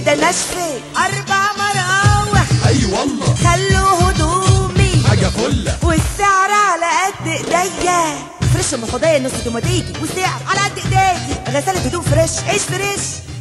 ده ناشفه اربع مراوح اي والله خلوا هدومي حاجه فله والسعر على قد ايديا فريش ام خضايا نص توماتيكي والسعر على قد ايديكي غسالة هدوم فريش عيش فريش